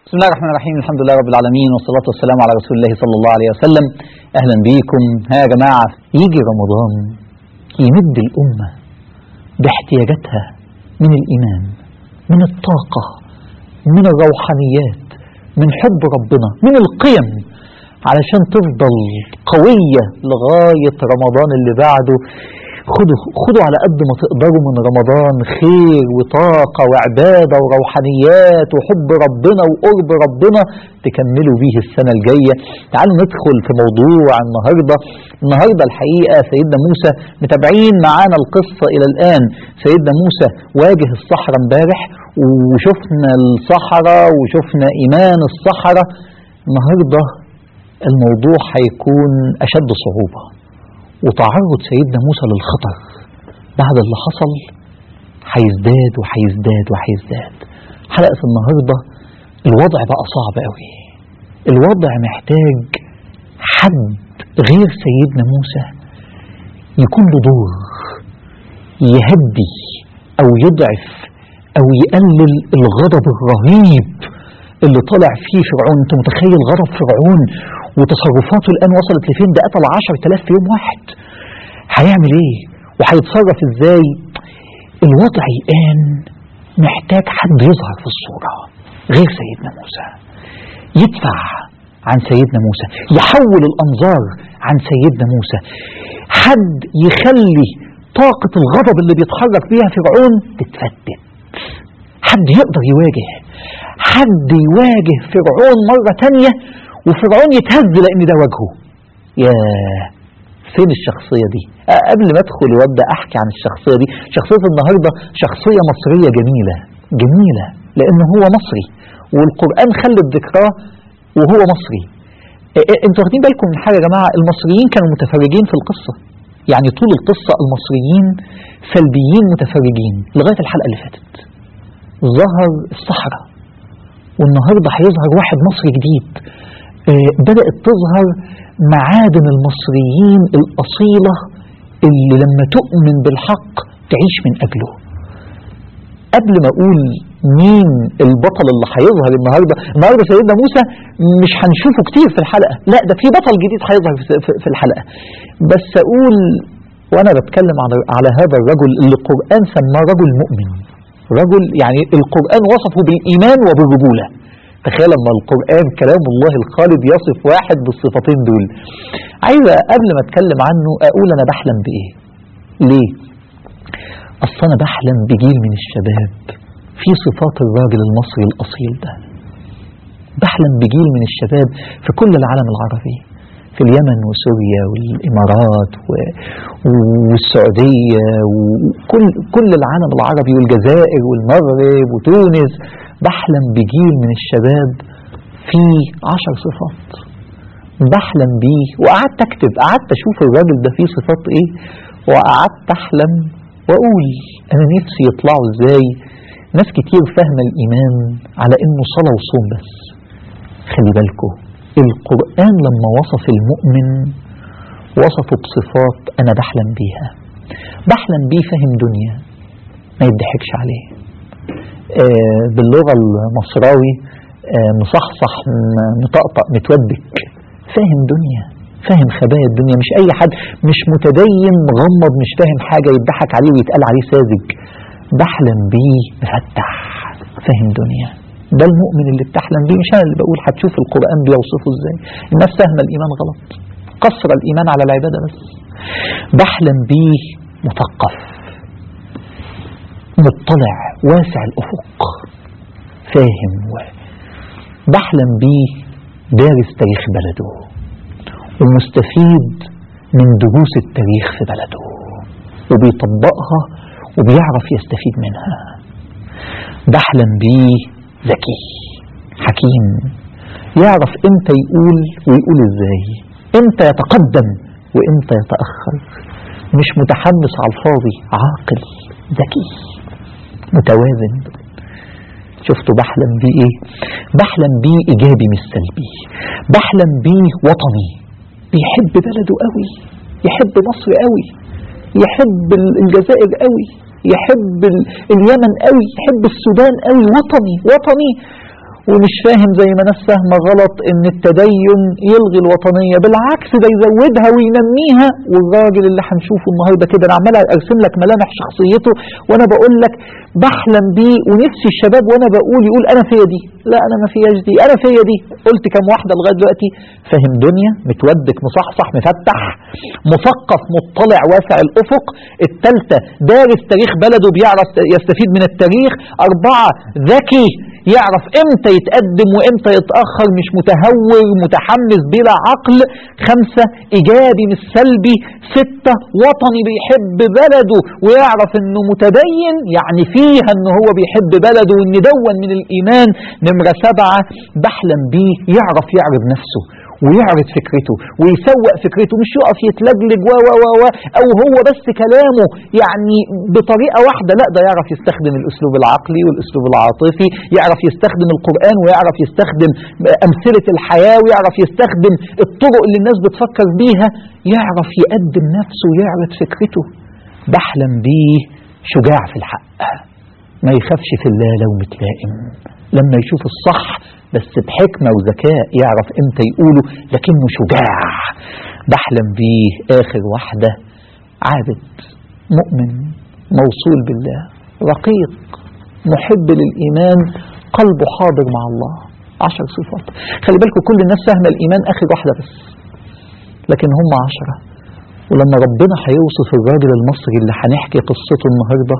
بسم الله الرحمن الرحيم الحمد لله رب العالمين والصلاة والسلام على رسول الله صلى الله عليه وسلم أهلا بيكم ها يا جماعة يجي رمضان يمد الأمة باحتياجاتها من الإيمان من الطاقة من الروحانيات من حب ربنا من القيم علشان تفضل قوية لغاية رمضان اللي بعده خدوا خدوا على قد ما تقدروا من رمضان خير وطاقة وعبادة وروحانيات وحب ربنا وقرب ربنا تكملوا بيه السنة الجاية تعالوا ندخل في موضوع النهاردة النهاردة الحقيقة سيدنا موسى متابعين معانا القصة إلى الآن سيدنا موسى واجه الصحراء امبارح وشفنا الصحراء وشفنا إيمان الصحراء النهاردة الموضوع هيكون أشد صعوبة وتعرض سيدنا موسى للخطر بعد اللي حصل هيزداد وهيزداد وهيزداد حلقة النهاردة الوضع بقى صعب قوي الوضع محتاج حد غير سيدنا موسى يكون له دور يهدي او يضعف او يقلل الغضب الرهيب اللي طلع فيه فرعون انت متخيل غضب فرعون وتصرفاته الآن وصلت لفين ده قتل عشر تلاف في يوم واحد هيعمل ايه وهيتصرف ازاي الوضع الآن محتاج حد يظهر في الصورة غير سيدنا موسى يدفع عن سيدنا موسى يحول الأنظار عن سيدنا موسى حد يخلي طاقة الغضب اللي بيتحرك بيها فرعون تتفتت حد يقدر يواجه حد يواجه فرعون مرة تانية وفرعون يتهز لان ده وجهه يا فين الشخصية دي أه قبل ما ادخل وابدا احكي عن الشخصية دي شخصية النهاردة شخصية مصرية جميلة جميلة لان هو مصري والقرآن خلت ذكراه وهو مصري انتوا واخدين بالكم من حاجة يا جماعة المصريين كانوا متفرجين في القصة يعني طول القصة المصريين سلبيين متفرجين لغاية الحلقة اللي فاتت ظهر الصحراء والنهاردة هيظهر واحد مصري جديد بدأت تظهر معادن المصريين الأصيلة اللي لما تؤمن بالحق تعيش من أجله قبل ما أقول مين البطل اللي هيظهر النهاردة النهاردة سيدنا موسى مش هنشوفه كتير في الحلقة لا ده في بطل جديد هيظهر في الحلقة بس أقول وأنا بتكلم على, على هذا الرجل اللي القرآن سماه رجل مؤمن رجل يعني القرآن وصفه بالإيمان وبالرجولة تخيل لما القرآن كلام الله الخالد يصف واحد بالصفتين دول عايزة قبل ما اتكلم عنه اقول انا بحلم بايه ليه اصل انا بحلم بجيل من الشباب في صفات الراجل المصري الاصيل ده بحلم بجيل من الشباب في كل العالم العربي في اليمن وسوريا والامارات و... والسعوديه وكل كل العالم العربي والجزائر والمغرب وتونس بحلم بجيل من الشباب فيه عشر صفات بحلم بيه وقعدت اكتب قعدت اشوف الراجل ده فيه صفات ايه وقعدت احلم واقول انا نفسي يطلعوا ازاي ناس كتير فاهمة الايمان على انه صلاة وصوم بس خلي بالكم القرآن لما وصف المؤمن وصفه بصفات انا بحلم بيها بحلم بيه فاهم دنيا ما يضحكش عليه آه باللغة المصراوي آه مصحصح مطقطق متودك فاهم دنيا فاهم خبايا الدنيا مش اي حد مش متدين مغمض مش فاهم حاجة يضحك عليه ويتقال عليه ساذج بحلم بيه مفتح فاهم دنيا ده المؤمن اللي بتحلم بيه مش انا اللي بقول هتشوف القرآن بيوصفه ازاي الناس فاهمة الايمان غلط قصر الايمان على العبادة بس بحلم بيه مثقف مطلع واسع الأفق فاهم بحلم بيه دارس تاريخ بلده ومستفيد من دروس التاريخ في بلده وبيطبقها وبيعرف يستفيد منها بحلم بيه ذكي حكيم يعرف امتى يقول ويقول ازاي امتى يتقدم وامتى يتأخر مش متحمس على الفاضي عاقل ذكي متوازن شفتوا بحلم بيه ايه بحلم بيه ايجابي مش سلبي بحلم بيه وطني بيحب بلده قوي يحب مصر قوي يحب الجزائر قوي يحب اليمن قوي يحب السودان قوي وطني وطني ومش فاهم زي ما ناس فاهمة غلط ان التدين يلغي الوطنية بالعكس ده يزودها وينميها والراجل اللي هنشوفه النهاردة كده انا عمال ارسم لك ملامح شخصيته وانا بقول لك بحلم بيه ونفسي الشباب وانا بقول يقول انا فيا دي لا انا ما فياش دي انا فيا دي قلت كم واحدة لغاية دلوقتي فاهم دنيا متودك مصحصح مفتح مثقف مطلع واسع الافق الثالثة دارس تاريخ بلده بيعرف يستفيد من التاريخ اربعة ذكي يعرف امتى يتقدم وامتى يتأخر مش متهور متحمس بلا عقل خمسة ايجابي مش سلبي ستة وطني بيحب بلده ويعرف انه متدين يعني فيها ان هو بيحب بلده وان دون من الايمان نمرة سبعة بحلم بيه يعرف يعرض نفسه ويعرض فكرته ويسوق فكرته مش يقف يتلجلج و و و و او هو بس كلامه يعني بطريقه واحده لا ده يعرف يستخدم الاسلوب العقلي والاسلوب العاطفي يعرف يستخدم القران ويعرف يستخدم امثله الحياه ويعرف يستخدم الطرق اللي الناس بتفكر بيها يعرف يقدم نفسه ويعرض فكرته بحلم بيه شجاع في الحق ما يخافش في الله لو متلائم لما يشوف الصح بس بحكمة وذكاء يعرف امتى يقوله لكنه شجاع بحلم بيه آخر واحدة عابد مؤمن موصول بالله رقيق محب للإيمان قلبه حاضر مع الله عشر صفات خلي بالكم كل الناس فاهمة الإيمان آخر واحدة بس لكن هم عشرة ولما ربنا هيوصف الراجل المصري اللي هنحكي قصته النهارده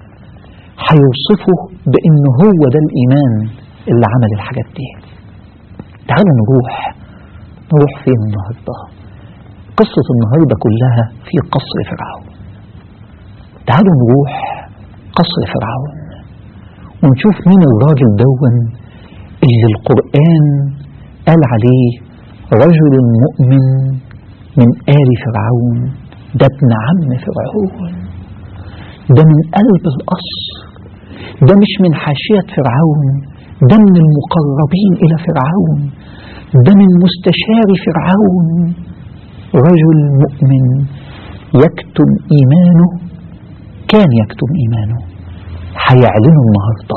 هيوصفه بأن هو ده الإيمان اللي عمل الحاجات دي تعالوا نروح نروح فين النهاردة قصة النهاردة كلها في قصر فرعون تعالوا نروح قصر فرعون ونشوف مين الراجل دون اللي القرآن قال عليه رجل مؤمن من آل فرعون ده ابن عم فرعون ده من قلب القصر ده مش من حاشية فرعون ده من المقربين إلى فرعون ده من مستشار فرعون رجل مؤمن يكتم إيمانه كان يكتم إيمانه هيعلنه النهاردة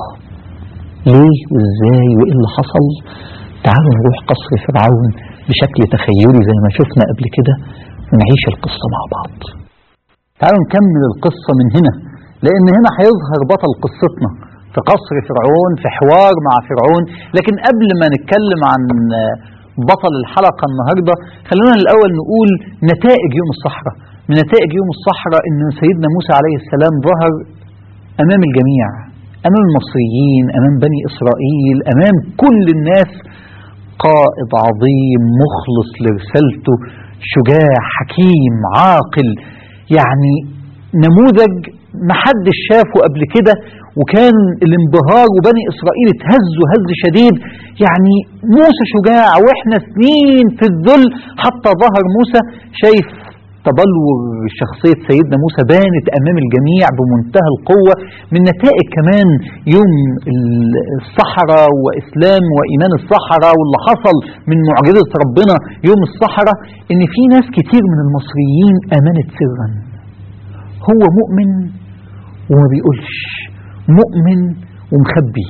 ليه وإزاي وإيه اللي حصل تعالوا نروح قصر فرعون بشكل تخيلي زي ما شفنا قبل كده ونعيش القصة مع بعض تعالوا نكمل القصة من هنا لأن هنا هيظهر بطل قصتنا في قصر فرعون في حوار مع فرعون لكن قبل ما نتكلم عن بطل الحلقة النهاردة خلونا الأول نقول نتائج يوم الصحراء من نتائج يوم الصحراء أن سيدنا موسى عليه السلام ظهر أمام الجميع أمام المصريين أمام بني إسرائيل أمام كل الناس قائد عظيم مخلص لرسالته شجاع حكيم عاقل يعني نموذج محدش شافه قبل كده وكان الانبهار وبني إسرائيل اتهزوا هز شديد يعني موسى شجاع واحنا سنين في الذل حتى ظهر موسى شايف تبلور شخصية سيدنا موسى بانت أمام الجميع بمنتهى القوة من نتائج كمان يوم الصحراء وإسلام وإيمان الصحراء واللي حصل من معجزة ربنا يوم الصحراء إن في ناس كتير من المصريين آمنت سرا هو مؤمن وما بيقولش مؤمن ومخبي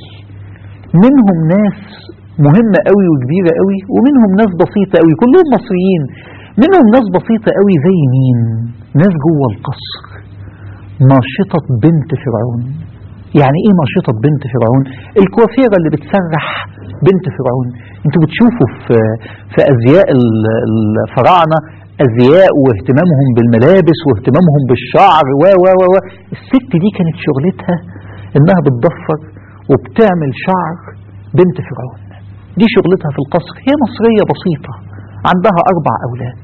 منهم ناس مهمة قوي وكبيرة قوي ومنهم ناس بسيطة قوي كلهم مصريين منهم ناس بسيطة قوي زي مين ناس جوه القصر ناشطة بنت فرعون يعني ايه ناشطة بنت فرعون الكوافيرة اللي بتسرح بنت فرعون انتوا بتشوفوا في, في ازياء الفراعنة ازياء واهتمامهم بالملابس واهتمامهم بالشعر و و و و الست دي كانت شغلتها انها بتضفر وبتعمل شعر بنت فرعون دي شغلتها في القصر هي مصرية بسيطة عندها أربع أولاد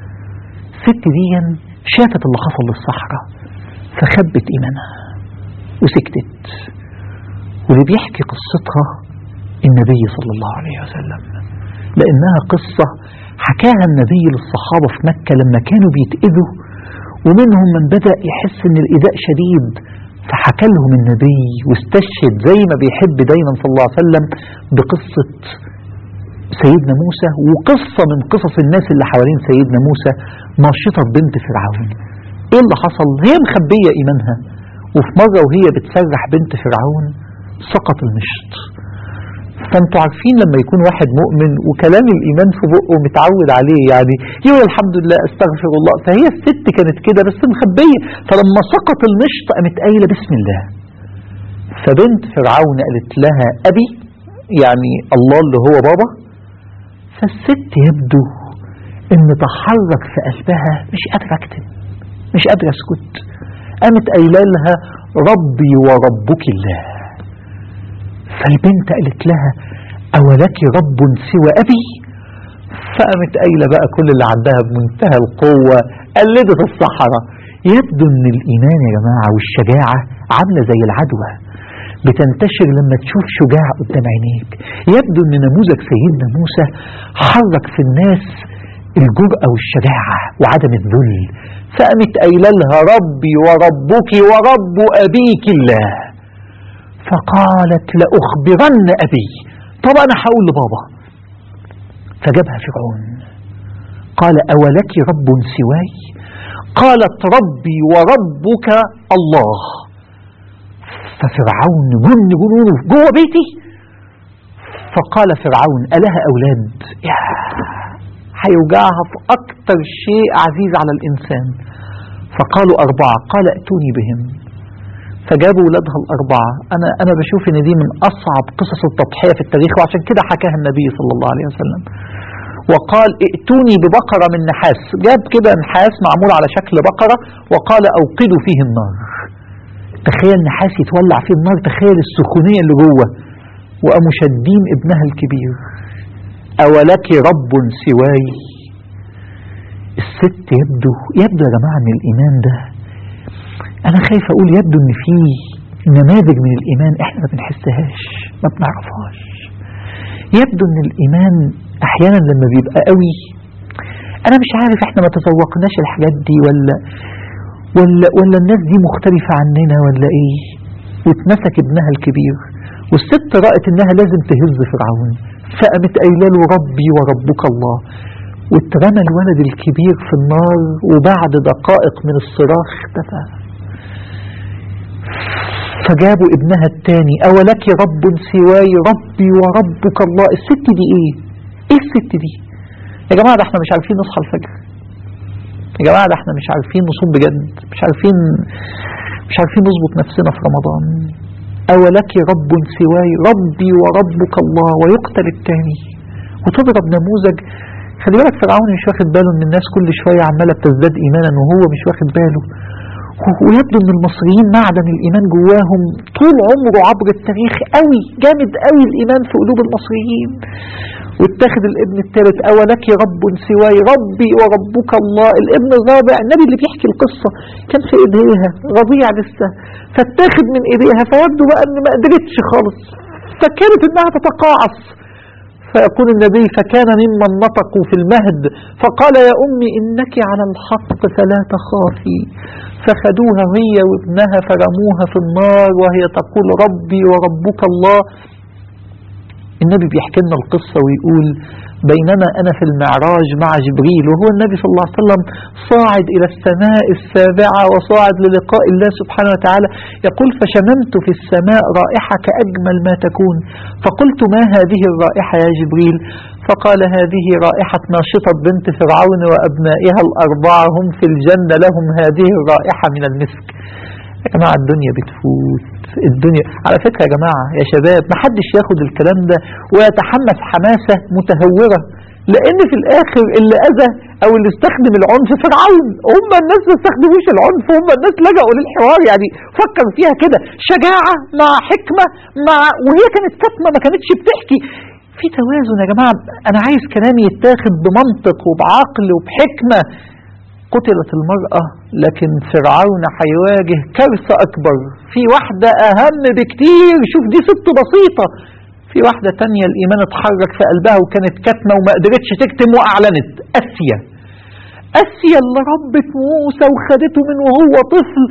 ست دي شافت اللي حصل للصحراء فخبت إيمانها وسكتت واللي بيحكي قصتها النبي صلى الله عليه وسلم لأنها قصة حكاها النبي للصحابة في مكة لما كانوا بيتئذوا ومنهم من بدأ يحس ان الإيذاء شديد فحكى لهم النبي واستشهد زي ما بيحب دايما صلى الله عليه وسلم بقصة سيدنا موسى وقصة من قصص الناس اللي حوالين سيدنا موسى ناشطة بنت فرعون ايه اللي حصل هي مخبية ايمانها وفي مرة وهي بتسرح بنت فرعون سقط المشط فانتوا عارفين لما يكون واحد مؤمن وكلام الايمان في بقه متعود عليه يعني يقول الحمد لله استغفر الله فهي الست كانت كده بس مخبيه فلما سقط المشط قامت قايله بسم الله فبنت فرعون قالت لها ابي يعني الله اللي هو بابا فالست يبدو ان تحرك في قلبها مش قادره اكتب مش قادره اسكت قامت قايله لها ربي وربك الله فالبنت قالت لها أولك رب سوى أبي فقامت قايلة بقى كل اللي عندها بمنتهى القوة قلدت الصحراء يبدو ان الإيمان يا جماعة والشجاعة عاملة زي العدوى بتنتشر لما تشوف شجاع قدام عينيك يبدو ان نموذج سيدنا موسى حرك في الناس الجرأة والشجاعة وعدم الذل فقامت قايله لها ربي وربك ورب أبيك الله فقالت لأخبرن أبي طب أنا هقول لبابا فجابها فرعون قال أولك رب سواي قالت ربي وربك الله ففرعون جن جنونه جوه بيتي فقال فرعون ألها أولاد يا هيوجعها في أكتر شيء عزيز على الإنسان فقالوا أربعة قال ائتوني بهم فجابوا ولادها الأربعة أنا أنا بشوف إن دي من أصعب قصص التضحية في التاريخ وعشان كده حكاها النبي صلى الله عليه وسلم وقال ائتوني ببقرة من نحاس جاب كده نحاس معمول على شكل بقرة وقال أوقدوا فيه النار تخيل نحاس يتولع فيه النار تخيل السخونية اللي جوه وقاموا شادين ابنها الكبير أولك رب سواي الست يبدو يبدو يا جماعة ان الإيمان ده أنا خايف أقول يبدو إن في نماذج من الإيمان إحنا ما بنحسهاش ما بنعرفهاش يبدو إن الإيمان أحيانا لما بيبقى قوي أنا مش عارف إحنا ما تذوقناش الحاجات دي ولا ولا ولا الناس دي مختلفة عننا ولا إيه واتمسك ابنها الكبير والست رأت إنها لازم تهز فرعون فقامت قايله له ربي وربك الله واترمى الولد الكبير في النار وبعد دقائق من الصراخ اختفى فجابوا ابنها الثاني أولك رب سواي ربي وربك الله الست دي ايه ايه الست دي يا جماعة ده احنا مش عارفين نصحى الفجر يا جماعة ده احنا مش عارفين نصوم بجد مش عارفين مش عارفين نظبط نفسنا في رمضان أولك رب سواي ربي وربك الله ويقتل الثاني وتضرب نموذج خلي بالك فرعون مش واخد باله ان الناس كل شوية عمالة بتزداد ايمانا وهو مش واخد باله ويبدو ان المصريين معدن الايمان جواهم طول عمره عبر التاريخ قوي جامد قوي الايمان في قلوب المصريين واتخذ الابن الثالث اولك رب سواي ربي وربك الله الابن الرابع النبي اللي بيحكي القصة كان في ايديها رضيع لسه فاتاخد من ايديها فيبدو بقى ان ما قدرتش خالص فكانت انها تتقاعس فيقول النبي فكان ممن نطقوا في المهد فقال يا أمي إنك على الحق فلا تخافي فخدوها هي وابنها فرموها في النار وهي تقول ربي وربك الله النبي بيحكي لنا القصة ويقول بينما أنا في المعراج مع جبريل وهو النبي صلى الله عليه وسلم صاعد إلى السماء السابعة وصاعد للقاء الله سبحانه وتعالى يقول فشممت في السماء رائحة كأجمل ما تكون فقلت ما هذه الرائحة يا جبريل فقال هذه رائحة ناشطة بنت فرعون وأبنائها الأربعة هم في الجنة لهم هذه الرائحة من المسك يا جماعة الدنيا بتفوت الدنيا على فكرة يا جماعة يا شباب ما حدش ياخد الكلام ده ويتحمس حماسة متهورة لأن في الآخر اللي أذى أو اللي استخدم العنف فرعون هم الناس ما استخدموش العنف هم الناس لجأوا للحوار يعني فكر فيها كده شجاعة مع حكمة مع وهي كانت كاتمة ما كانتش بتحكي في توازن يا جماعة أنا عايز كلامي يتاخد بمنطق وبعقل وبحكمة قتلت المرأة لكن فرعون هيواجه كارثة أكبر في واحدة أهم بكتير شوف دي ست بسيطة في واحدة تانية الإيمان اتحرك في قلبها وكانت كاتمة وما قدرتش تكتم وأعلنت أسيا أسيا اللي ربت موسى وخدته من وهو طفل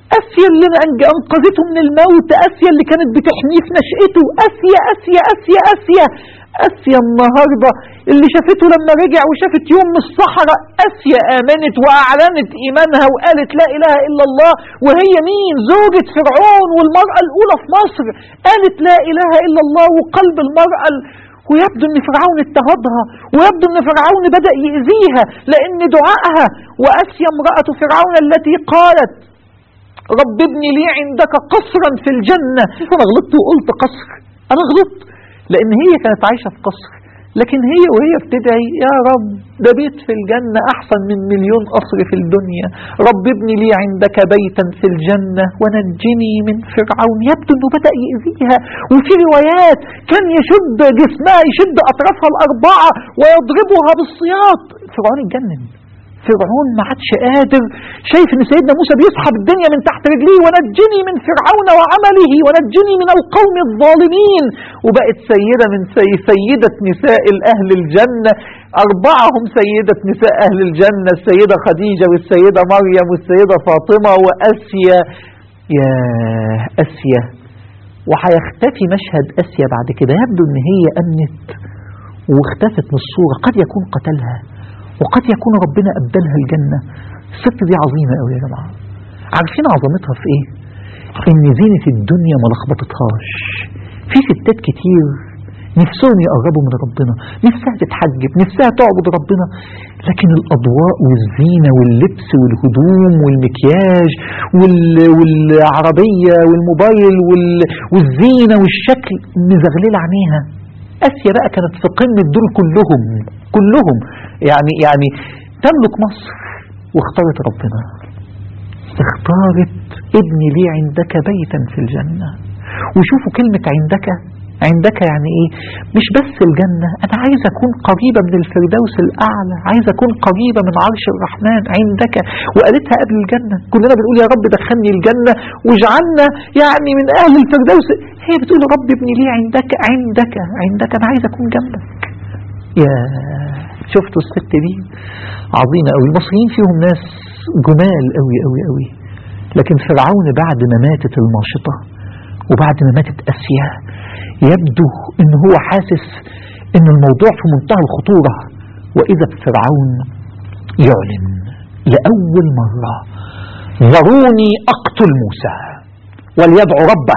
اسيا اللي أنج- انقذته من الموت اسيا اللي كانت بتحميه في نشأته اسيا اسيا اسيا اسيا اسيا النهارده اللي شافته لما رجع وشافت يوم من الصحراء اسيا امنت واعلنت ايمانها وقالت لا اله الا الله وهي مين زوجة فرعون والمرأة الاولى في مصر قالت لا اله الا الله وقلب المرأة ال- ويبدو ان فرعون اضطهدها ويبدو ان فرعون بدأ يأذيها لان دعائها واسيا امرأة فرعون التي قالت رب ابني لي عندك قصرا في الجنة أنا غلطت وقلت قصر أنا غلطت لأن هي كانت عايشة في قصر لكن هي وهي بتدعي يا رب ده بيت في الجنة أحسن من مليون قصر في الدنيا رب ابني لي عندك بيتا في الجنة ونجني من فرعون يبدو أنه بدأ يأذيها وفي روايات كان يشد جسمها يشد أطرافها الأربعة ويضربها بالسياط فرعون اتجنن فرعون ما عادش قادر شايف ان سيدنا موسى بيسحب الدنيا من تحت رجليه ونجني من فرعون وعمله ونجني من القوم الظالمين وبقت سيدة من سي سيدة نساء الأهل الجنة أربعهم سيدة نساء أهل الجنة السيدة خديجة والسيدة مريم والسيدة فاطمة وأسيا يا أسيا وهيختفي مشهد أسيا بعد كده يبدو ان هي أمنت واختفت من الصورة قد يكون قتلها وقد يكون ربنا أبدلها الجنة الست دي عظيمة قوي يا جماعة عارفين عظمتها في ايه ان زينة الدنيا ما لخبطتهاش في ستات كتير نفسهم يقربوا من ربنا نفسها تتحجب نفسها تعبد ربنا لكن الأضواء والزينة واللبس والهدوم والمكياج وال... والعربية والموبايل وال... والزينة والشكل مزغللة عينيها آسيا بقى كانت في قمة دول كلهم كلهم يعني يعني تملك مصر واختارت ربنا اختارت ابني لي عندك بيتا في الجنة وشوفوا كلمة عندك عندك يعني ايه مش بس الجنة انا عايز اكون قريبة من الفردوس الاعلى عايز اكون قريبة من عرش الرحمن عندك وقالتها قبل الجنة كلنا بنقول يا رب دخلني الجنة واجعلنا يعني من اهل الفردوس هي بتقول رب ابني لي عندك عندك عندك انا عايز اكون جنبك يا شفتوا الست دي عظيمة قوي المصريين فيهم ناس جمال قوي قوي قوي لكن فرعون بعد ما ماتت الماشطة وبعد ما ماتت أسيا يبدو ان هو حاسس ان الموضوع في منتهى الخطورة وإذا فرعون يعلن لأول مرة ذروني أقتل موسى وليدعو ربه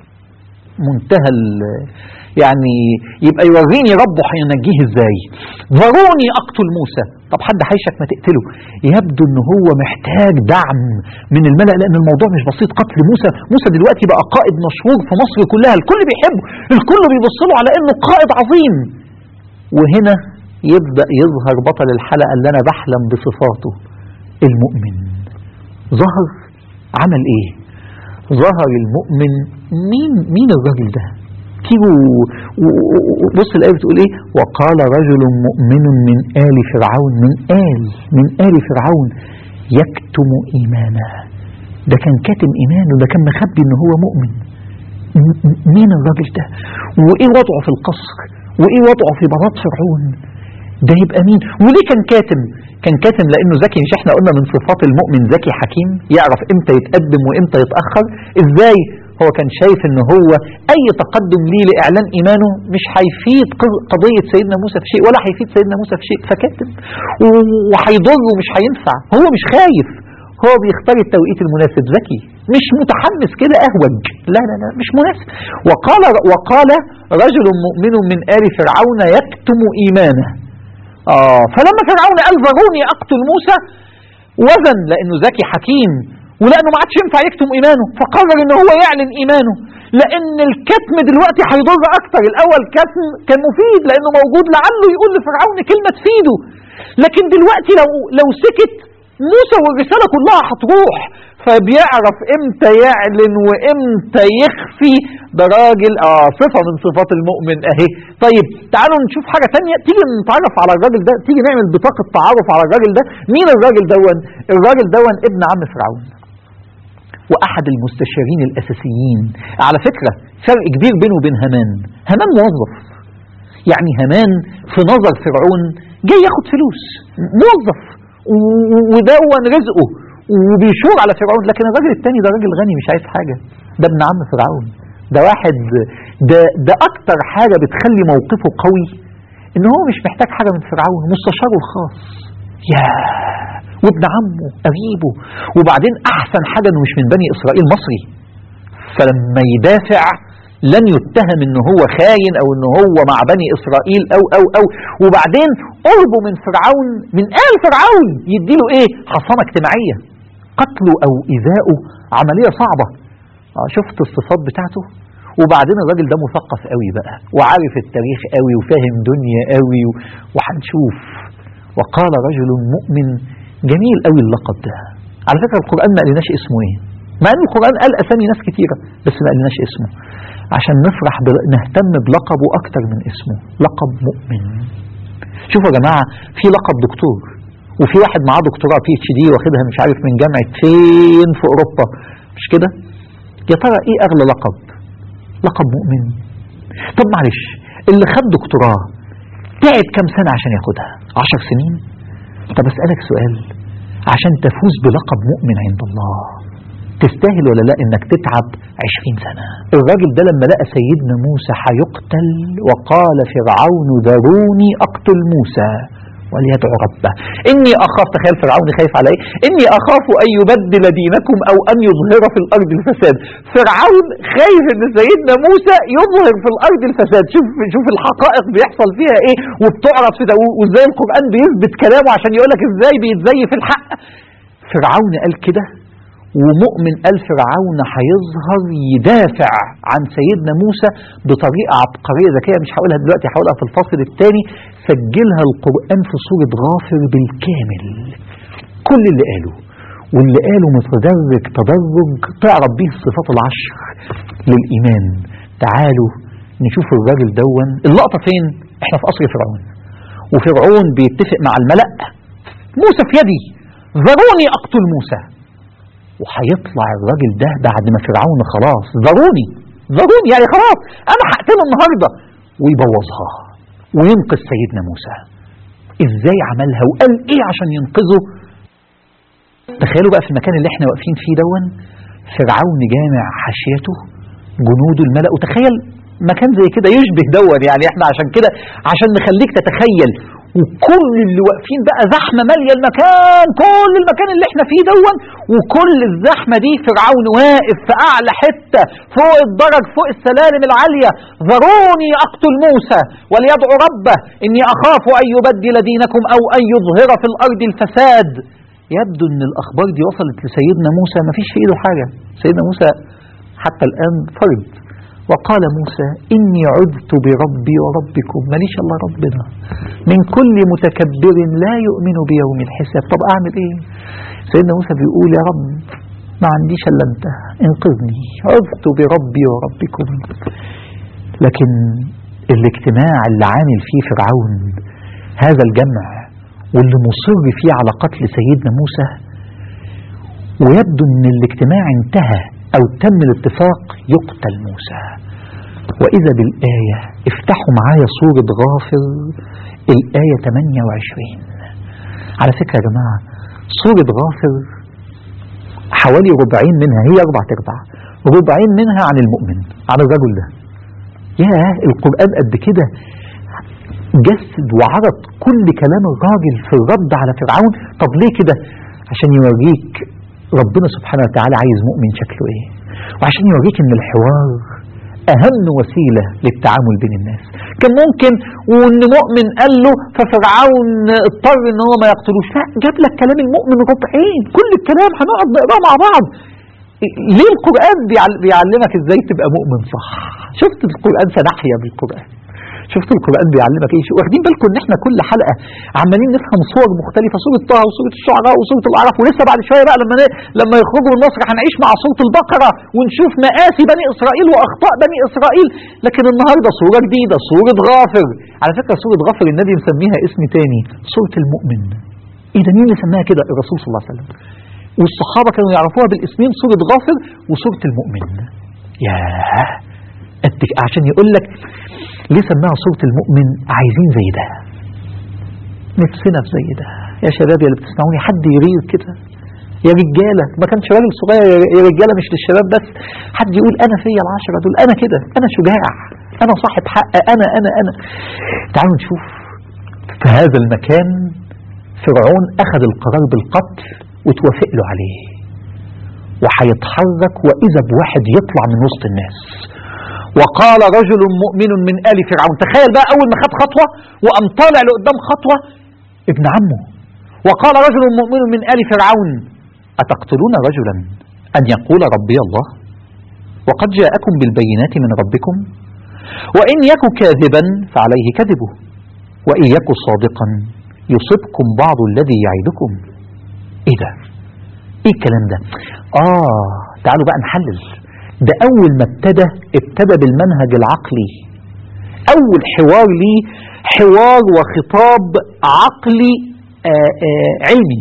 منتهى يعني يبقى يوريني ربه هينجيه ازاي ذروني اقتل موسى طب حد هيشك ما تقتله يبدو ان هو محتاج دعم من الملأ لان الموضوع مش بسيط قتل موسى موسى دلوقتي بقى قائد مشهور في مصر كلها الكل بيحبه الكل بيبص له على انه قائد عظيم وهنا يبدأ يظهر بطل الحلقة اللي انا بحلم بصفاته المؤمن ظهر عمل ايه ظهر المؤمن مين مين الراجل ده تيجوا بص الآية بتقول إيه وقال رجل مؤمن من آل فرعون من آل من آل فرعون يكتم إيمانه ده كان كاتم إيمانه ده كان مخبي إن هو مؤمن مين الراجل ده وإيه وضعه في القصر وإيه وضعه في بلاط فرعون ده يبقى مين وليه كان كاتم كان كاتم لانه ذكي مش احنا قلنا من صفات المؤمن ذكي حكيم يعرف امتى يتقدم وامتى يتاخر ازاي هو كان شايف ان هو اي تقدم ليه لاعلان ايمانه مش هيفيد قضيه سيدنا موسى في شيء ولا هيفيد سيدنا موسى في شيء فكاتم وهيضره مش هينفع هو مش خايف هو بيختار التوقيت المناسب ذكي مش متحمس كده اهوج لا لا لا مش مناسب وقال وقال رجل مؤمن من ال فرعون يكتم ايمانه آه فلما فرعون قال ذروني اقتل موسى وزن لانه ذكي حكيم ولانه ما عادش ينفع يكتم ايمانه فقرر ان هو يعلن ايمانه لان الكتم دلوقتي هيضر اكتر الاول كتم كان مفيد لانه موجود لعله يقول لفرعون كلمه تفيده لكن دلوقتي لو لو سكت موسى والرساله كلها هتروح فبيعرف امتى يعلن وامتى يخفي ده راجل اه صفه من صفات المؤمن اهي طيب تعالوا نشوف حاجه تانية تيجي نتعرف على الراجل ده تيجي نعمل بطاقه تعارف على الراجل ده مين الراجل دون الراجل دون ابن عم فرعون واحد المستشارين الاساسيين على فكره فرق كبير بينه وبين هامان هامان موظف يعني هامان في نظر فرعون جاي ياخد فلوس موظف ودون رزقه وبيشور على فرعون لكن الراجل التاني ده راجل غني مش عايز حاجة ده ابن عم فرعون ده واحد ده ده اكتر حاجة بتخلي موقفه قوي ان هو مش محتاج حاجة من فرعون مستشاره الخاص يا وابن عمه قريبه وبعدين احسن حاجة انه مش من بني اسرائيل مصري فلما يدافع لن يتهم ان هو خاين او ان هو مع بني اسرائيل او او او وبعدين قربه من فرعون من آل فرعون يديله ايه حصانة اجتماعية قتله او ايذائه عملية صعبة آه شفت الصفات بتاعته وبعدين الراجل ده مثقف قوي بقى وعارف التاريخ قوي وفاهم دنيا قوي وهنشوف وقال رجل مؤمن جميل قوي اللقب ده على فكرة القرآن ما قالناش اسمه ايه مع ان القرآن قال اسامي ناس كتيرة بس ما قالناش اسمه عشان نفرح بل... نهتم بلقبه اكتر من اسمه لقب مؤمن شوفوا يا جماعة في لقب دكتور وفي واحد معاه دكتوراه بي اتش دي واخدها مش عارف من جامعة فين في اوروبا مش كده يا ترى ايه اغلى لقب لقب مؤمن طب معلش اللي خد دكتوراه تعب كام سنة عشان ياخدها عشر سنين طب اسألك سؤال عشان تفوز بلقب مؤمن عند الله تستاهل ولا لا انك تتعب عشرين سنة الراجل ده لما لقى سيدنا موسى هيقتل وقال فرعون ذروني اقتل موسى وليدعو ربه إني أخاف تخيل فرعون خايف على إيه إني أخاف أن يبدل دينكم أو أن يظهر في الأرض الفساد فرعون خايف أن سيدنا موسى يظهر في الأرض الفساد شوف شوف الحقائق بيحصل فيها إيه وبتعرض في ده وإزاي القرآن بيثبت كلامه عشان يقولك إزاي بيتزيف الحق فرعون قال كده ومؤمن قال فرعون هيظهر يدافع عن سيدنا موسى بطريقة عبقرية ذكية مش هقولها دلوقتي هقولها في الفصل الثاني سجلها القرآن في سورة غافر بالكامل كل اللي قاله واللي قاله متدرج تدرج تعرف به الصفات العشر للإيمان تعالوا نشوف الراجل دون اللقطة فين احنا في قصر فرعون وفرعون بيتفق مع الملأ موسى في يدي ذروني اقتل موسى وهيطلع الراجل ده بعد ما فرعون خلاص ذروني ذروني يعني خلاص انا هقتله النهارده ويبوظها وينقذ سيدنا موسى ازاي عملها وقال ايه عشان ينقذه تخيلوا بقى في المكان اللي احنا واقفين فيه دون فرعون جامع حاشيته جنود الملأ وتخيل مكان زي كده يشبه دون يعني احنا عشان كده عشان نخليك تتخيل وكل اللي واقفين بقى زحمه ماليه المكان كل المكان اللي احنا فيه دون وكل الزحمه دي فرعون واقف في اعلى حته فوق الدرج فوق السلالم العاليه ذروني اقتل موسى وليدعو ربه اني اخاف ان يبدل دينكم او ان يظهر في الارض الفساد يبدو ان الاخبار دي وصلت لسيدنا موسى ما فيش في ايده حاجه سيدنا موسى حتى الان فرد وقال موسى إني عذت بربي وربكم ماليش الله ربنا من كل متكبر لا يؤمن بيوم الحساب طب أعمل إيه سيدنا موسى بيقول يا رب ما عنديش إلا أنت انقذني عذت بربي وربكم لكن الاجتماع اللي عامل فيه فرعون هذا الجمع واللي مصر فيه على قتل سيدنا موسى ويبدو ان الاجتماع انتهى أو تم الاتفاق يقتل موسى وإذا بالآية افتحوا معايا سورة غافر الآية 28 على فكرة يا جماعة سورة غافر حوالي ربعين منها هي أربع تربع ربعين منها عن المؤمن عن الرجل ده ياه القرآن قد كده جسد وعرض كل كلام الراجل في الرد على فرعون طب ليه كده عشان يوريك ربنا سبحانه وتعالى عايز مؤمن شكله ايه وعشان يوريك ان الحوار اهم وسيله للتعامل بين الناس كان ممكن وان مؤمن قال له ففرعون اضطر ان هو ما يقتلوش لا جاب لك كلام المؤمن ربعين كل الكلام هنقعد نقراه مع بعض ليه القران بيعلمك ازاي تبقى مؤمن صح شفت القران سنحيا بالقران شفت القرآن بيعلمك ايه واخدين بالكم ان احنا كل حلقة عمالين نفهم صور مختلفة صورة طه وصورة الشعراء وصورة الأعراف ولسه بعد شوية بقى لما لما يخرجوا من مصر هنعيش مع صورة البقرة ونشوف مآسي بني إسرائيل وأخطاء بني إسرائيل لكن النهاردة صورة جديدة صورة غافر على فكرة صورة غافر النبي مسميها اسم تاني صورة المؤمن ايه ده مين اللي سماها كده الرسول صلى الله عليه وسلم والصحابة كانوا يعرفوها بالاسمين صورة غافر وصورة المؤمن ياه عشان يقول لك ليه سماها صورة المؤمن عايزين زي ده نفسنا في زي ده يا شباب يا اللي بتسمعوني حد يغير كده يا رجاله ما كانش راجل صغير يا رجاله مش للشباب بس حد يقول انا فيا العشره دول انا كده انا شجاع انا صاحب حق انا انا انا تعالوا نشوف في هذا المكان فرعون اخذ القرار بالقتل وتوافق له عليه وهيتحرك واذا بواحد يطلع من وسط الناس وقال رجل مؤمن من ال فرعون تخيل بقى اول ما خد خطوه وقام طالع لقدام خطوه ابن عمه وقال رجل مؤمن من ال فرعون اتقتلون رجلا ان يقول ربي الله وقد جاءكم بالبينات من ربكم وان يك كاذبا فعليه كذبه وان يك صادقا يصبكم بعض الذي يعدكم ايه ده ايه الكلام ده اه تعالوا بقى نحلل ده اول ما ابتدى ابتدى بالمنهج العقلي اول حوار ليه حوار وخطاب عقلي آآ آآ علمي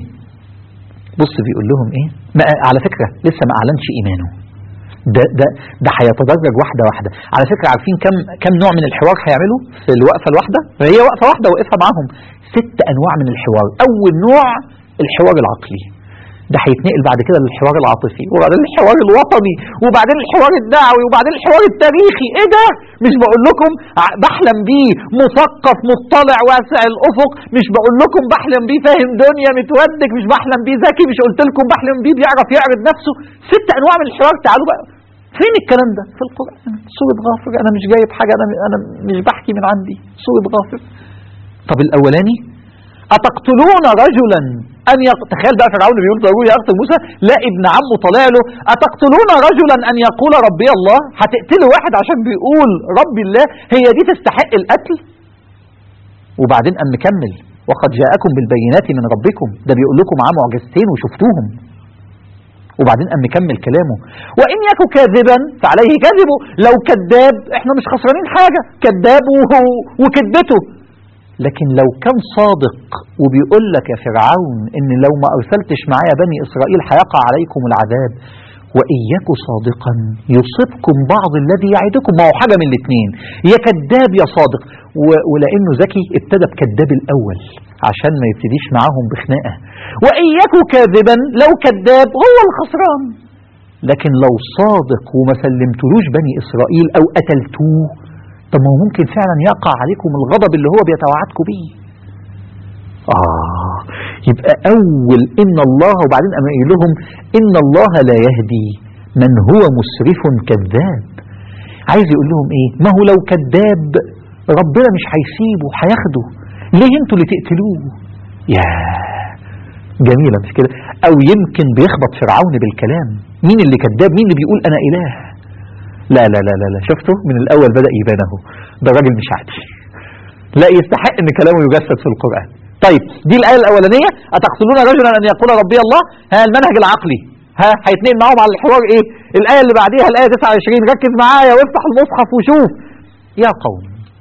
بص بيقول لهم ايه ما على فكرة لسه ما اعلنش ايمانه ده ده ده هيتدرج واحده واحده على فكره عارفين كم كم نوع من الحوار هيعملوا في الوقفه الواحده هي وقفه واحده وقفها معاهم ست انواع من الحوار اول نوع الحوار العقلي ده هيتنقل بعد كده للحوار العاطفي وبعدين الحوار الوطني وبعدين الحوار الدعوي وبعدين الحوار التاريخي ايه ده مش بقول لكم ع- بحلم بيه مثقف مطلع واسع الافق مش بقول لكم بحلم بيه فاهم دنيا متودك مش بحلم بيه ذكي مش قلت لكم بحلم بيه بيعرف يعرض نفسه ست انواع من الحوار تعالوا بقى فين الكلام ده في القران سوره غافر انا مش جايب حاجه انا انا مش بحكي من عندي سوره غافر طب الاولاني أتقتلون رجلا أن يق... تخيل بقى فرعون بيقول ضروري يقتل موسى لا ابن عمه طالع له أتقتلون رجلا أن يقول ربي الله هتقتلوا واحد عشان بيقول ربي الله هي دي تستحق القتل وبعدين قام مكمل وقد جاءكم بالبينات من ربكم ده بيقول لكم معاه معجزتين وشفتوهم وبعدين قام مكمل كلامه وان يك كاذبا فعليه كذبه لو كذاب احنا مش خسرانين حاجه كذاب وهو- وكذبته لكن لو كان صادق وبيقول لك يا فرعون ان لو ما ارسلتش معايا بني اسرائيل هيقع عليكم العذاب وإياك صادقا يصبكم بعض الذي يعدكم ما هو حاجة من الاثنين يا كذاب يا صادق و- ولأنه ذكي ابتدى بكذاب الأول عشان ما يبتديش معاهم بخناقة وإياك كاذبا لو كذاب هو الخسران لكن لو صادق وما سلمتلوش بني إسرائيل أو قتلتوه طب ما هو ممكن فعلا يقع عليكم الغضب اللي هو بيتوعدكم بيه آه يبقى أول إن الله وبعدين أما يقول لهم إن الله لا يهدي من هو مسرف كذاب عايز يقول لهم إيه ما هو لو كذاب ربنا مش هيسيبه هياخده ليه انتوا اللي تقتلوه يا جميلة مش كده أو يمكن بيخبط فرعون بالكلام مين اللي كذاب مين اللي بيقول أنا إله لا لا لا لا, لا. شفتوا من الأول بدأ يبان اهو ده راجل مش عادي لا يستحق ان كلامه يجسد في القرآن طيب دي الآية الأولانية أتقتلون رجلا أن يقول ربي الله ها المنهج العقلي ها هيتنقل معاهم على الحوار إيه الآية اللي بعديها الآية 29 ركز معايا وافتح المصحف وشوف يا قوم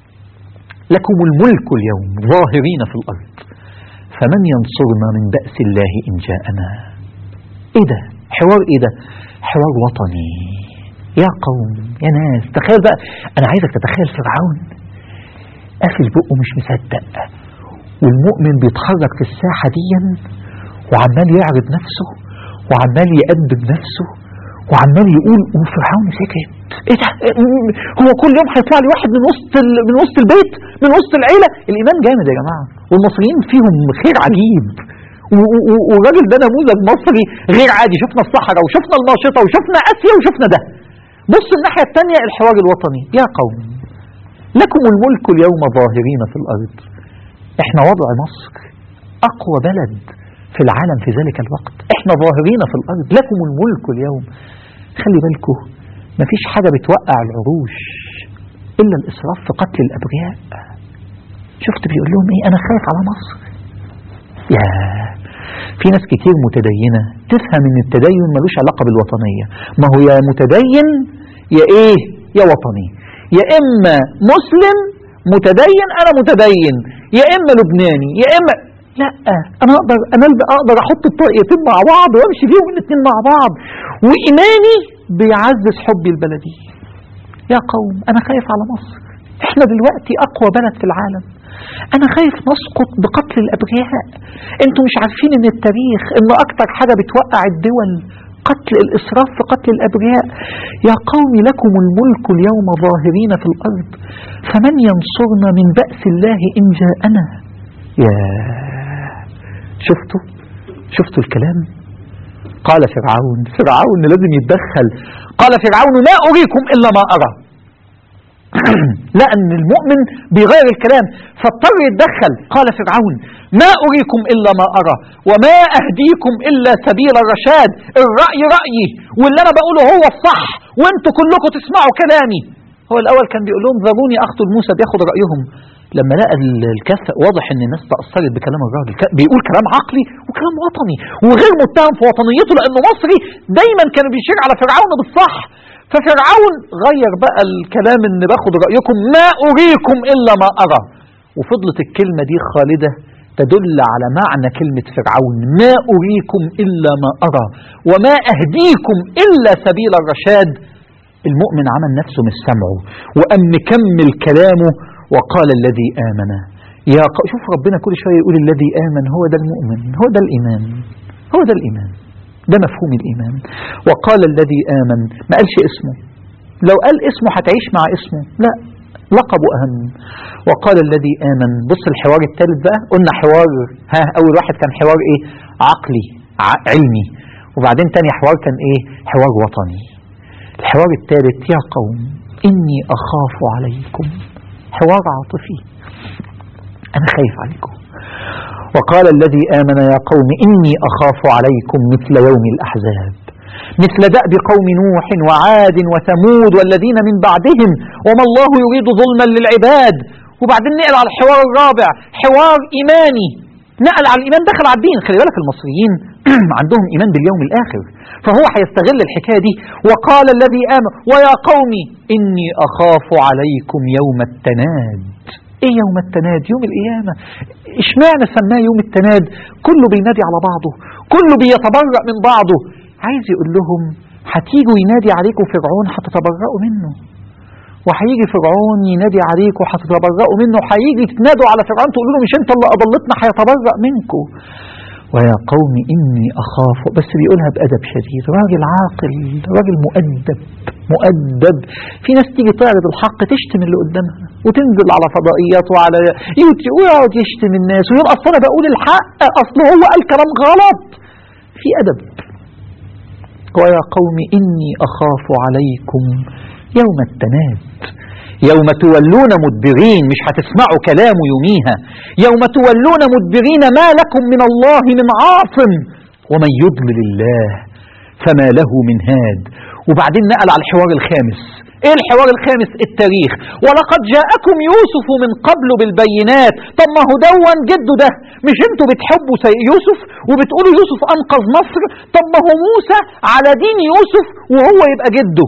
لكم الملك اليوم ظاهرين في الأرض فمن ينصرنا من بأس الله إن جاءنا إيه ده حوار إيه ده حوار وطني يا قوم يا ناس تخيل بقى أنا عايزك تتخيل فرعون قافل بقه مش مصدق والمؤمن بيتحرك في الساحة دي وعمال يعرض نفسه وعمال يقدم نفسه وعمال يقول وفرعون سكت ايه ده هو كل يوم هيطلع لي واحد من وسط ال- من وسط البيت من وسط العيله الايمان جامد يا جماعه والمصريين فيهم خير عجيب و- و- و- والراجل ده نموذج مصري غير عادي شفنا الصحراء وشفنا الماشطه وشفنا اسيا وشفنا ده بص الناحيه الثانيه الحوار الوطني يا قوم لكم الملك اليوم ظاهرين في الارض احنا وضع مصر اقوى بلد في العالم في ذلك الوقت احنا ظاهرين في الارض لكم الملك اليوم خلي بالكم مفيش حاجة بتوقع العروش الا الاسراف في قتل الابرياء شفت بيقول لهم ايه انا خايف على مصر يا في ناس كتير متدينة تفهم ان التدين ملوش علاقة بالوطنية ما هو يا متدين يا ايه يا وطني يا اما مسلم متدين انا متدين يا اما لبناني يا اما لا انا اقدر انا اللي اقدر احط الطريقتين مع بعض وامشي بيهم الاثنين مع بعض وايماني بيعزز حبي البلدي يا قوم انا خايف على مصر احنا دلوقتي اقوى بلد في العالم انا خايف نسقط بقتل الابرياء انتوا مش عارفين ان التاريخ ان اكتر حاجة بتوقع الدول قتل الإسراف في قتل الأبرياء يا قوم لكم الملك اليوم ظاهرين في الأرض فمن ينصرنا من بأس الله إن جاءنا يا شفتوا شفتوا الكلام قال فرعون فرعون لازم يتدخل قال فرعون ما أريكم إلا ما أرى لأن المؤمن بيغير الكلام فاضطر يتدخل قال فرعون ما أريكم إلا ما أرى وما أهديكم إلا سبيل الرشاد الرأي رأيي واللي أنا بقوله هو الصح وانتوا كلكم تسمعوا كلامي هو الأول كان بيقول لهم ذروني أقتل موسى بياخد رأيهم لما لقى الكف واضح ان الناس تأثرت بكلام الراجل بيقول كلام عقلي وكلام وطني وغير متهم في وطنيته لانه مصري دايما كان بيشير على فرعون بالصح ففرعون غير بقى الكلام ان باخد رأيكم ما أريكم إلا ما أرى وفضلت الكلمة دي خالدة تدل على معنى كلمة فرعون ما أريكم إلا ما أرى وما أهديكم إلا سبيل الرشاد المؤمن عمل نفسه مش سمعه وأم مكمل كلامه وقال الذي آمن يا ق... شوف ربنا كل شوية يقول الذي آمن هو ده المؤمن هو ده الإيمان هو ده الإيمان ده مفهوم الإيمان وقال الذي آمن ما قالش اسمه لو قال اسمه هتعيش مع اسمه لا لقبه أهم وقال الذي آمن بص الحوار الثالث بقى قلنا حوار ها أول واحد كان حوار إيه عقلي علمي وبعدين تاني حوار كان إيه حوار وطني الحوار الثالث يا قوم إني أخاف عليكم حوار عاطفي أنا خايف عليكم وقال الذي آمن يا قوم إني أخاف عليكم مثل يوم الأحزاب مثل دأب قوم نوح وعاد وثمود والذين من بعدهم وما الله يريد ظلما للعباد وبعدين نقل على الحوار الرابع حوار إيماني نقل على الإيمان دخل على الدين خلي بالك المصريين عندهم إيمان باليوم الآخر فهو هيستغل الحكاية دي وقال الذي آمن ويا قوم إني أخاف عليكم يوم التناد ايه يوم التناد يوم القيامة اشمعنى سماه يوم التناد كله بينادي على بعضه كله بيتبرأ من بعضه عايز يقول لهم هتيجوا ينادي عليكم فرعون هتتبرأوا منه وهيجي فرعون ينادي عليكم هتتبرأوا منه وهيجي تنادوا على فرعون تقولوا له مش انت اللي اضلتنا هيتبرأ منكم ويا قوم إني أخاف بس بيقولها بأدب شديد راجل عاقل راجل مؤدب مؤدب في ناس تيجي تعرض الحق تشتم اللي قدامها وتنزل على فضائيات وعلى يوتيوب ويقعد يشتم الناس ويقول أصل أنا بقول الحق أصل هو قال كلام غلط في أدب ويا قوم إني أخاف عليكم يوم التناد يوم تولون مدبرين مش هتسمعوا كلامه يوميها يوم تولون مدبرين ما لكم من الله من عاصم ومن يضلل الله فما له من هاد وبعدين نقل على الحوار الخامس ايه الحوار الخامس التاريخ ولقد جاءكم يوسف من قبل بالبينات طب ما هو دون جده ده مش انتوا بتحبوا يوسف وبتقولوا يوسف انقذ مصر طب ما هو موسى على دين يوسف وهو يبقى جده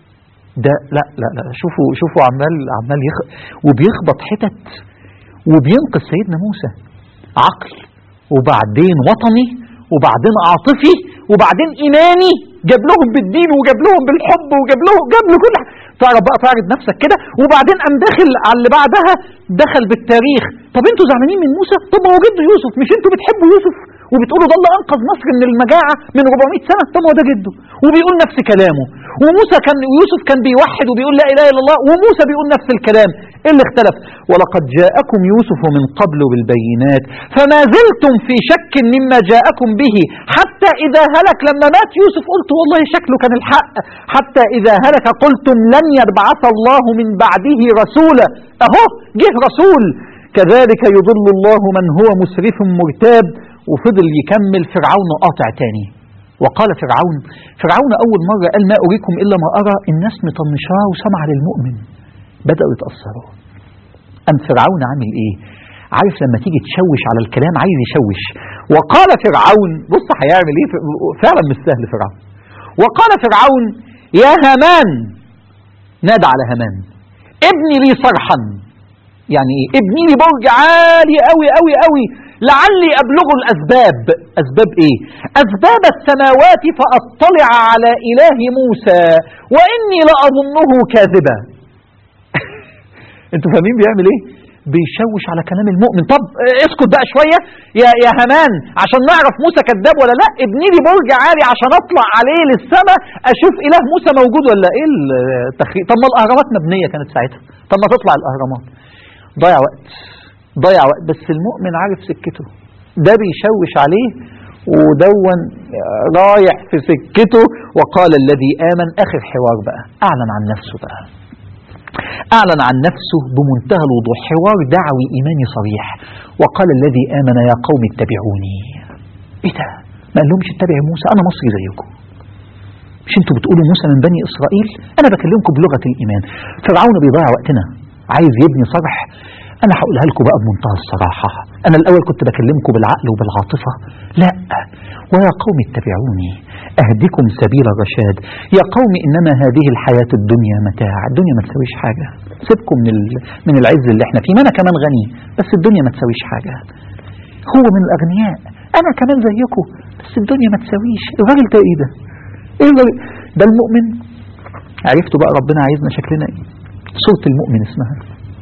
ده لا لا لا شوفوا شوفوا عمال عمال يخ وبيخبط حتت وبينقذ سيدنا موسى عقل وبعدين وطني وبعدين عاطفي وبعدين ايماني جاب لهم بالدين وجاب لهم بالحب وجاب لهم جاب له كل تعرف بقى تعرض نفسك كده وبعدين قام داخل على اللي بعدها دخل بالتاريخ طب انتوا زعلانين من موسى طب ما هو جده يوسف مش انتوا بتحبوا يوسف وبتقولوا ده اللي انقذ مصر من المجاعه من 400 سنه طب ما هو ده جده وبيقول نفس كلامه وموسى كان يوسف كان بيوحد وبيقول لا اله الا الله وموسى بيقول نفس الكلام ايه اللي اختلف ولقد جاءكم يوسف من قبل بالبينات فما زلتم في شك مما جاءكم به حتى اذا هلك لما مات يوسف قلت والله شكله كان الحق حتى اذا هلك قلتم لن يبعث الله من بعده رسولا اهو جه رسول كذلك يضل الله من هو مسرف مرتاب وفضل يكمل فرعون قاطع تاني وقال فرعون فرعون أول مرة قال ما أريكم إلا ما أرى الناس مطنشاه وسمع للمؤمن بدأوا يتأثروا أم فرعون عامل إيه عارف لما تيجي تشوش على الكلام عايز يشوش وقال فرعون بص هيعمل ايه فعلا مش سهل فرعون وقال فرعون يا هامان نادى على هامان ابني لي صرحا يعني ايه ابني لي برج عالي قوي قوي قوي لعلي أبلغ الأسباب أسباب إيه أسباب السماوات فأطلع على إله موسى وإني لأظنه كاذبا أنتوا فاهمين بيعمل إيه بيشوش على كلام المؤمن طب اسكت بقى شوية يا, يا همان عشان نعرف موسى كذاب ولا لا ابني لي برج عالي عشان اطلع عليه للسماء اشوف اله موسى موجود ولا ايه التخريج طب ما الاهرامات مبنية كانت ساعتها طب ما تطلع الاهرامات ضيع وقت ضيع وقت بس المؤمن عارف سكته ده بيشوش عليه ودون رايح في سكته وقال الذي آمن آخر حوار بقى أعلن عن نفسه بقى أعلن عن نفسه بمنتهى الوضوح حوار دعوي إيماني صريح وقال الذي آمن يا قوم اتبعوني إيه ده ما قال لهمش اتبع موسى أنا مصري زيكم مش انتوا بتقولوا موسى من بني إسرائيل أنا بكلمكم بلغة الإيمان فرعون بيضيع وقتنا عايز يبني صرح أنا هقولها لكم بقى بمنتهى الصراحة أنا الأول كنت بكلمكم بالعقل وبالعاطفة لا ويا قوم اتبعوني أهدكم سبيل الرشاد يا قوم إنما هذه الحياة الدنيا متاع الدنيا ما تسويش حاجة سيبكم من, من العز اللي احنا فيه ما أنا كمان غني بس الدنيا ما تسويش حاجة هو من الأغنياء أنا كمان زيكم بس الدنيا ما تسويش الراجل ده إيه ده إيه الراجل ده المؤمن عرفتوا بقى ربنا عايزنا شكلنا إيه صورة المؤمن اسمها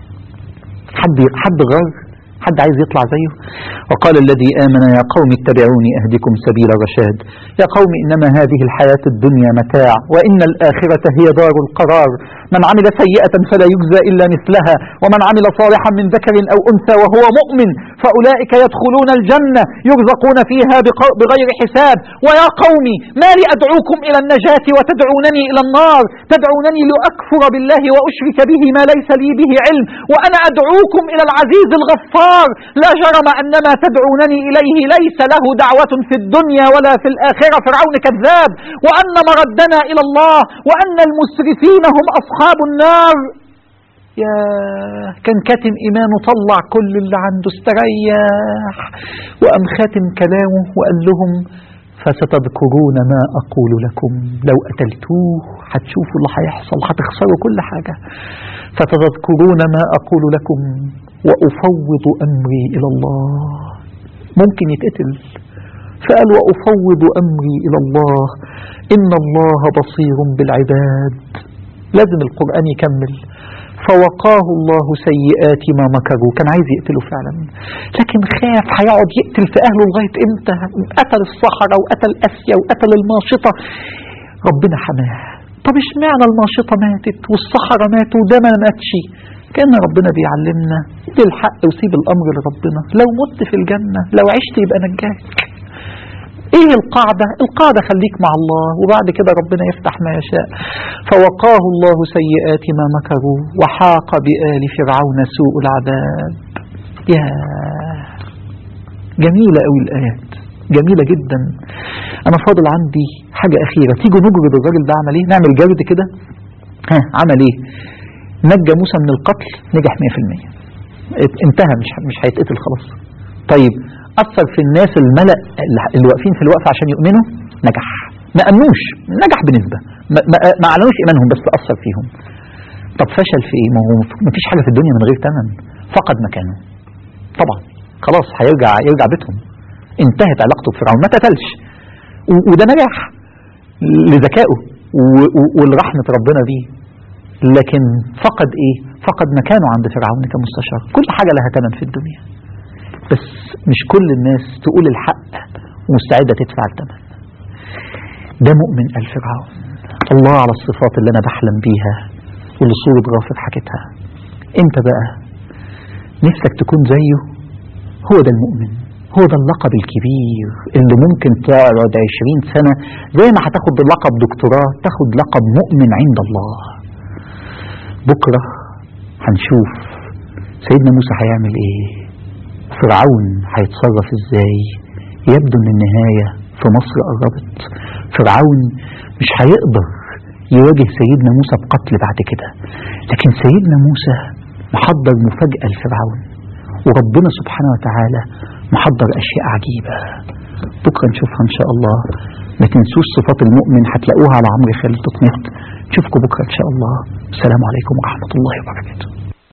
حد حد غار حد عايز يطلع زيه وقال الذي آمن يا قوم اتبعوني أهدكم سبيل الرشاد يا قوم إنما هذه الحياة الدنيا متاع وإن الآخرة هي دار القرار من عمل سيئة فلا يجزى إلا مثلها ومن عمل صالحا من ذكر أو أنثى وهو مؤمن فأولئك يدخلون الجنة يرزقون فيها بغير حساب ويا قوم ما لي أدعوكم إلى النجاة وتدعونني إلى النار تدعونني لأكفر بالله وأشرك به ما ليس لي به علم وأنا أدعوكم إلى العزيز الغفار لا جرم أن ما تدعونني إليه ليس له دعوة في الدنيا ولا في الآخرة فرعون كذاب وأن مردنا إلى الله وأن المسرفين هم أصحاب النار يا كان كاتم إيمانه طلع كل اللي عنده استريح وأم خاتم كلامه وقال لهم فستذكرون ما أقول لكم لو قتلتوه هتشوفوا اللي هيحصل هتخسروا كل حاجة فتذكرون ما أقول لكم وأفوض أمري إلى الله ممكن يتقتل فقال وأفوض أمري إلى الله إن الله بصير بالعباد لازم القرآن يكمل فوقاه الله سيئات ما مكروا كان عايز يقتله فعلا لكن خاف هيقعد يقتل في أهله لغاية إمتى قتل الصحراء وقتل أسيا وقتل الماشطة ربنا حماه طب اشمعنى الماشطة ماتت والصحراء ماتوا وده ما ماتش كان ربنا بيعلمنا دي الحق وسيب الأمر لربنا لو مت في الجنة لو عشت يبقى نجاك ايه القاعدة القاعدة خليك مع الله وبعد كده ربنا يفتح ما يشاء فوقاه الله سيئات ما مكروا وحاق بآل فرعون سوء العذاب يا جميلة قوي الآيات جميلة جدا أنا فاضل عندي حاجة أخيرة تيجوا نجرد الراجل ده عمل إيه نعمل جرد كده ها عمل إيه نجى موسى من القتل نجح 100% انتهى مش مش هيتقتل خلاص طيب أثر في الناس الملأ اللي واقفين في الوقفة عشان يؤمنوا نجح ما أمنوش نجح بنسبة ما, ما, ما أعلنوش إيمانهم بس أثر فيهم طب فشل في إيه ما هو ما فيش حاجة في الدنيا من غير ثمن فقد مكانه طبعا خلاص هيرجع يرجع بيتهم انتهت علاقته بفرعون ما اتقتلش وده نجح لذكائه ولرحمة ربنا بيه لكن فقد ايه فقد مكانه عند فرعون كمستشار كل حاجة لها ثمن في الدنيا بس مش كل الناس تقول الحق ومستعدة تدفع الثمن ده مؤمن آل فرعون الله على الصفات اللي أنا بحلم بيها واللي صورة غافر حكيتها انت بقى نفسك تكون زيه هو ده المؤمن هو ده اللقب الكبير اللي ممكن تقعد عشرين سنة زي ما هتاخد لقب دكتوراه تاخد لقب مؤمن عند الله بكرة هنشوف سيدنا موسى هيعمل ايه فرعون هيتصرف ازاي يبدو ان النهاية في مصر قربت فرعون مش هيقدر يواجه سيدنا موسى بقتل بعد كده لكن سيدنا موسى محضر مفاجأة لفرعون وربنا سبحانه وتعالى محضر أشياء عجيبة بكرة نشوفها إن شاء الله ما تنسوش صفات المؤمن هتلاقوها على عمرو خالد دوت نت نشوفكم بكرة إن شاء الله السلام عليكم ورحمة الله وبركاته